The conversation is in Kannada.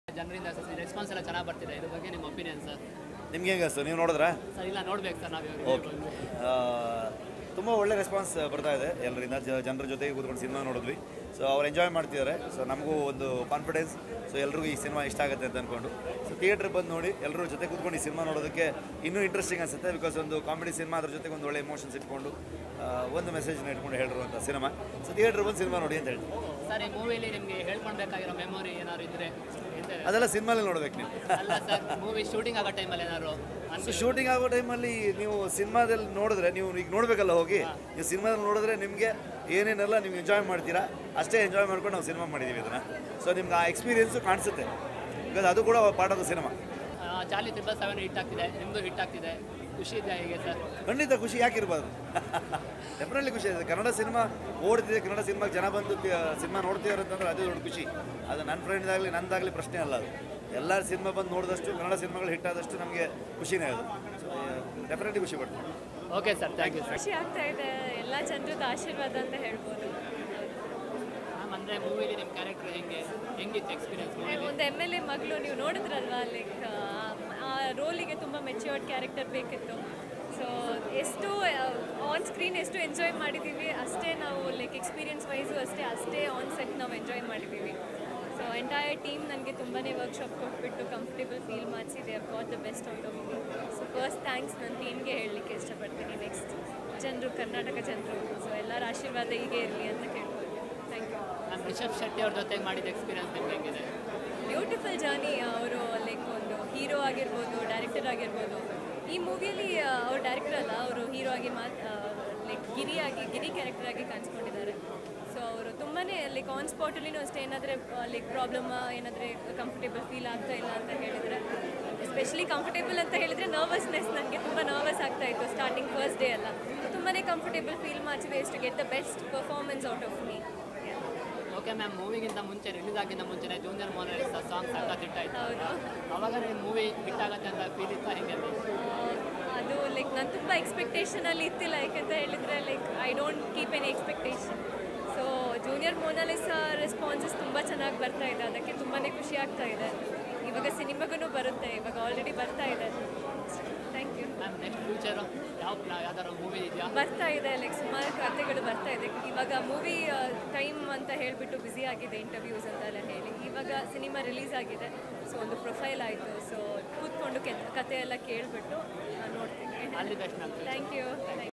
ಜನರಿಂದ ರೆಸ್ಪಾನ್ಸ್ ಎಲ್ಲ ಚೆನ್ನಾಗಿ ಬರ್ತಿದೆ ಇದ್ರ ಬಗ್ಗೆ ನಿಮ್ಮ ಒಪಿನಿಯನ್ ಸರ್ ನಿಮ್ಗೆ ಹೇಗೆ ಸರ್ ನೀವು ನೋಡಿದ್ರಾ ಸರ್ ಇಲ್ಲ ನೋಡ್ಬೇಕು ಸರ್ ನಾವು ಓಕೆ ತುಂಬ ಒಳ್ಳೆ ರೆಸ್ಪಾನ್ಸ್ ಬರ್ತಾ ಇದೆ ಎಲ್ಲರಿಂದ ಜ- ಜನರ ಜೊತೆಗೆ ಕೂತ್ಕೊಂಡು ಸಿನಿಮಾ ನೋಡಿದ್ವಿ ಸೊ ಅವ್ರು ಎಂಜಾಯ್ ಮಾಡ್ತಿದ್ದಾರೆ ಸೊ ನಮಗೂ ಒಂದು ಕಾನ್ಫಿಡೆನ್ಸ್ ಸೊ ಎಲ್ರಿಗೂ ಈ ಸಿನಿಮಾ ಇಷ್ಟ ಆಗುತ್ತೆ ಅಂತ ಅಂದ್ಕೊಂಡು ಸೊ ಥಿಯೇಟ್ರ್ ಬಂದು ನೋಡಿ ಎಲ್ಲರೂ ಜೊತೆ ಕೂತ್ಕೊಂಡು ಈ ಸಿನಿಮಾ ನೋಡೋದಕ್ಕೆ ಇನ್ನೂ ಇಂಟ್ರೆಸ್ಟಿಂಗ್ ಅನಿಸುತ್ತೆ ಬಿಕಾಸ್ ಒಂದು ಕಾಮಿಡಿ ಸಿನಿಮಾ ಅದ್ರ ಜೊತೆಗೆ ಒಂದು ಒಳ್ಳೆ ಎಮೋಷನ್ಸ್ ಇಟ್ಕೊಂಡು ಆ, ಒಂದು ಮೆಸೇಜ್ನ ಇಟ್ಕೊಂಡು ಹೇಳಿರುವಂಥ ಸಿನಿಮಾ ಸೊ ಥಿಯೇಟ್ರ್ ಬಂದು ಸಿನಿಮಾ ನೋಡಿ ಅಂತ ಹೇಳ್ತೀನಿ ಸರ್ ಈ ಮೂವಿಲಿ ನಿಮಗೆ ಹೇಳ್ಕೊಳ್ಬೇಕಾಗಿರೋ ಮೆಮೊರಿ ಏನಾದ್ರು ಇದ್ರೆ ಎಂತ ಅದೆಲ್ಲ ಸಿನಿಮಾಲಿ ನೋಡ್ಬೇಕು ನೀವು ಅಲ್ಲ ಸರ್ ಮೂವಿ ಶೂಟಿಂಗ್ ಆಗೋ ಟೈಮಲ್ಲಿ ಏನಾದ್ರು ಸೊ ಶೂಟಿಂಗ್ ಆಗೋ ಟೈಮಲ್ಲಿ ನೀವು ಸಿನಿಮಾದಲ್ಲಿ ನೋಡಿದ್ರೆ ನೀವು ಈಗ ನೋಡಬೇಕಲ್ಲ ಹೋಗಿ ನೀವು ಸಿನಿಮಾದಲ್ಲಿ ನೋಡಿದ್ರೆ ನಿಮಗೆ ಏನೇನೆಲ್ಲ ನೀವು ಎಂಜಾಯ್ ಮಾಡ್ತೀರಾ ಅಷ್ಟೇ ಎಂಜಾಯ್ ಮಾಡ್ಕೊಂಡು ನಾವು ಸಿನಿಮಾ ಮಾಡಿದ್ದೀವಿ ಇದನ್ನು ಸೊ ನಿಮ್ಗೆ ಆ ಎಕ್ಸ್ಪೀರಿಯೆನ್ಸು ಕಾಣಿಸುತ್ತೆ ಬಿಕಾಸ್ ಅದು ಕೂಡ part of the cinema Charlie triple seven hit ಆಗ್ತಿದೆ ನಿಮ್ಮದು ಹಿಟ್ ಆಗ್ತಿದೆ ಖುಷಿ ಇದೆ ಹೇಗೆ ಸರ್ ಖಂಡಿತ ಖುಷಿ ಯಾಕಿರ್ಬಾರ್ದು ಡೆಫಿನೆಟ್ಲಿ ಖುಷಿ ಇದೆ ಕನ್ನಡ ಸಿನಿಮಾ ಓಡ್ತಿದೆ ಕನ್ನಡ ಸಿನಿಮಾಗೆ ಜನ ಬಂದು ಸಿನಿಮಾ ನೋಡ್ತಿದ್ದಾರೆ ಅಂತಂದ್ರೆ ಅದೇ ದೊಡ್ಡ ಖುಷಿ ಅದು ನನ್ನ ಫ್ರೆಂಡ್ದಾಗಲಿ ನಂದಾಗಲಿ ಪ್ರಶ್ನೆ ಅಲ್ಲ ಅದು ಎಲ್ಲ ಸಿನಿಮಾ ಬಂದು ನೋಡಿದಷ್ಟು ಕನ್ನಡ ಸಿನಿಮಾಗಳು ಹಿಟ್ ಆದಷ್ಟು ನಮಗೆ ಖುಷಿನೇ ಅದು ಸೊ ಡೆಫಿನೆಟ್ಲಿ ಖುಷಿ ಪಡ್ತೀನಿ okay sir thank you sir ಖುಷಿ ಆಗ್ತಾ ಇದೆ ಎಲ್ಲ ಜನರದ ಆಶೀರ್ವಾದ ಅಂತ ಹೇಳ್ಬೋದು ಮ್ಯಾಮ್ ಅಂದರೆ ಮೂವಿಲಿ ನಿಮ್ಮ ಕ್ಯಾರೆಕ್ಟರ್ ಹೆಂಗೆ ಹೆಂಗಿತ್ತು ಎಕ್ಸ್ಪೀರಿಯನ್ಸ್ ಮೂವಿಲಿ ಒಂದು ಎಮ್ ಎಲ್ ಎ ಮಗಳು ನೀವು ನೋಡಿದ್ರಲ್ವಾ ಲೈಕ್ ಆ ರೋಲಿಗೆ ತುಂಬ ಮೆಚ್ಯೂರ್ಡ್ ಕ್ಯಾರೆಕ್ಟರ್ ಬೇಕಿತ್ತು ಸೊ ಎಷ್ಟು ಆನ್ ಸ್ಕ್ರೀನ್ ಎಷ್ಟು ಎಂಜಾಯ್ ಮಾಡಿದ್ದೀವಿ ಅಷ್ಟೇ ನಾವು ಲೈಕ್ ಎಕ್ಸ್ಪೀರಿಯನ್ಸ್ ವೈಸು ಅಷ್ಟೇ ಅಷ್ಟೇ ಆನ್ ಸೆಟ್ ನಾವು ಎಂಜಾಯ್ ಮಾಡಿದ್ದೀವಿ ಸೊ ಎಂಟೈರ್ ಟೀಮ್ ನನಗೆ ತುಂಬಾ ವರ್ಕ್ಶಾಪ್ ಕೊಟ್ಬಿಟ್ಟು ಕಂಫರ್ಟೇಬಲ್ ಫೀಲ್ ಮಾಡಿಸಿ they have got the best out of me so first thanks ನನ್ನ ಟೀಮ್ಗೆ ಹೇಳಲಿಕ್ಕೆ ಇಷ್ಟಪಡ್ತೀನಿ ನೆಕ್ಸ್ಟ್ ಜನರು ಕರ್ನಾಟಕ ಜನರು ಸೊ ಎಲ್ಲರ ಆಶೀರ್ವಾದ ಹೀಗೆ ಇರಲಿ ಅಂತ ಕೇಳ್ಕೊಳ್ತೀನಿ thank you ma'am Rishab Shetty ಅವ್ರ ಜೊತೆ ಮಾಡಿದ ಎಕ್ಸ್ಪೀರಿಯನ್ಸ್ ನಿಮ್ಗೆ ಹೆಂಗಿದೆ ಬ್ಯೂಟಿಫುಲ್ ಜರ್ನಿ ಅವರು ಲೈಕ್ ಒಂದು ಹೀರೋ ಆಗಿರ್ಬೋದು ಡೈರೆಕ್ಟರ್ ಆಗಿರ್ಬೋದು ಈ ಮೂವಿಯಲ್ಲಿ ಅವ್ರು ಡೈರೆಕ್ಟರ್ ಅಲ್ಲ ಅವರು ಹೀರೋ ಆಗಿ ಮಾತ್ ಲೈಕ್ ಗಿರಿಯಾಗಿ ಗಿರಿ ಕ್ಯಾರೆಕ್ಟರ್ ಆಗಿ ಕಾಣಿಸ್ಕೊಂಡಿದ್ದಾರೆ ಸೊ ಅವರು ತುಂಬಾ ಲೈಕ್ ಆನ್ ಸ್ಪಾಟಲ್ಲಿನೂ ಅಷ್ಟೇ ಏನಾದರೆ ಲೈಕ್ ಪ್ರಾಬ್ಲಮ್ ಏನಾದರೆ ಕಂಫರ್ಟೇಬಲ್ ಫೀಲ್ ಆಗ್ತಾ ಇಲ್ಲ ಅಂತ ಹೇಳಿದರೆ ಎಸ್ಪೆಷಲಿ ಕಂಫರ್ಟೇಬಲ್ ಅಂತ ಹೇಳಿದರೆ ನರ್ವಸ್ನೆಸ್ ನನಗೆ ತುಂಬ ನರ್ವಸ್ ಆಗ್ತಾ ಇತ್ತು ಸ್ಟಾರ್ಟಿಂಗ್ ಫಸ್ಟ್ ಡೇ ಎಲ್ಲ ತುಂಬಾ ಕಂಫರ್ಟೇಬಲ್ ಫೀಲ್ ಮಾಡಿಸಿದೆ ಎಷ್ಟು get the best performance out of me okay ma'am ಮೂವಿಗಿಂತ ಮುಂಚೆ ರಿಲೀಸ್ ಆಗಿಂತ ಮುಂಚೆನೆ ಜೂನಿಯರ್ ಮೋನಾಲಿಸ ಸಾಂಗ್ ಸಖತ್ ಹಿಟ್ ಆಯ್ತು ಹೌದು ಅವಾಗ ನಿಮ್ಮ ಮೂವಿ ಹಿಟ್ ಆಗತ್ತೆ ಅಂತ ಫೀಲ್ ಇತ್ತಾ ಹೆಂಗೆ ಅದು ಲೈಕ್ ನಾನು ತುಂಬ ಎಕ್ಸ್ಪೆಕ್ಟೇಷನಲ್ಲಿ ಇತ್ತಿಲ್ಲ ಯಾಕಂತ ಹೇಳಿದರೆ like I don't keep any expectation so junior Monalisa responses ತುಂಬ ಚೆನ್ನಾಗಿ ಬರ್ತಾ ಇದೆ ಅದಕ್ಕೆ ತುಂಬಾ ಖುಷಿ ಆಗ್ತಾ ಇದೆ ಇವಾಗ ಸಿನಿಮಾಗೂ ಬರುತ್ತೆ ಇವಾಗ ಆಲ್ರೆಡಿ ಬರ್ತಾ ಇದೆ thank you ma'am next future ಯಾವ ಪ್ಲಾ ಯಾವ್ದಾದ್ರು ಮೂವಿ ಇದೆಯಾ ಬರ್ತಾ ಇದೆ ಲೈಕ್ ಸುಮಾರು ಕಥೆಗಳು ಬರ್ತಾ ಇದೆ ಇವಾಗ ಮೂವಿ ಟೈಮ್ ಅಂತ ಹೇಳಿಬಿಟ್ಟು ಬ್ಯುಸಿ ಆಗಿದೆ ಇಂಟರ್ವ್ಯೂಸ್ ಅಂತೆಲ್ಲ ಹೇಳಿ ಇವಾಗ ಸಿನಿಮಾ ರಿಲೀಸ್ ಆಗಿದೆ ಸೊ ಒಂದು ಪ್ರೊಫೈಲ್ ಆಯಿತು ಸೊ ಕೂತ್ಕೊಂಡು ಕೆ ಕತೆ ಎಲ್ಲ ಕೇಳಿಬಿಟ್ಟು ನೋಡ್ತೀನಿ ಅಲ್ಲಿ ಬೆಸ್ಟ್ ಮ್ಯಾಮ್ ಥ್ಯಾಂಕ್ ಯು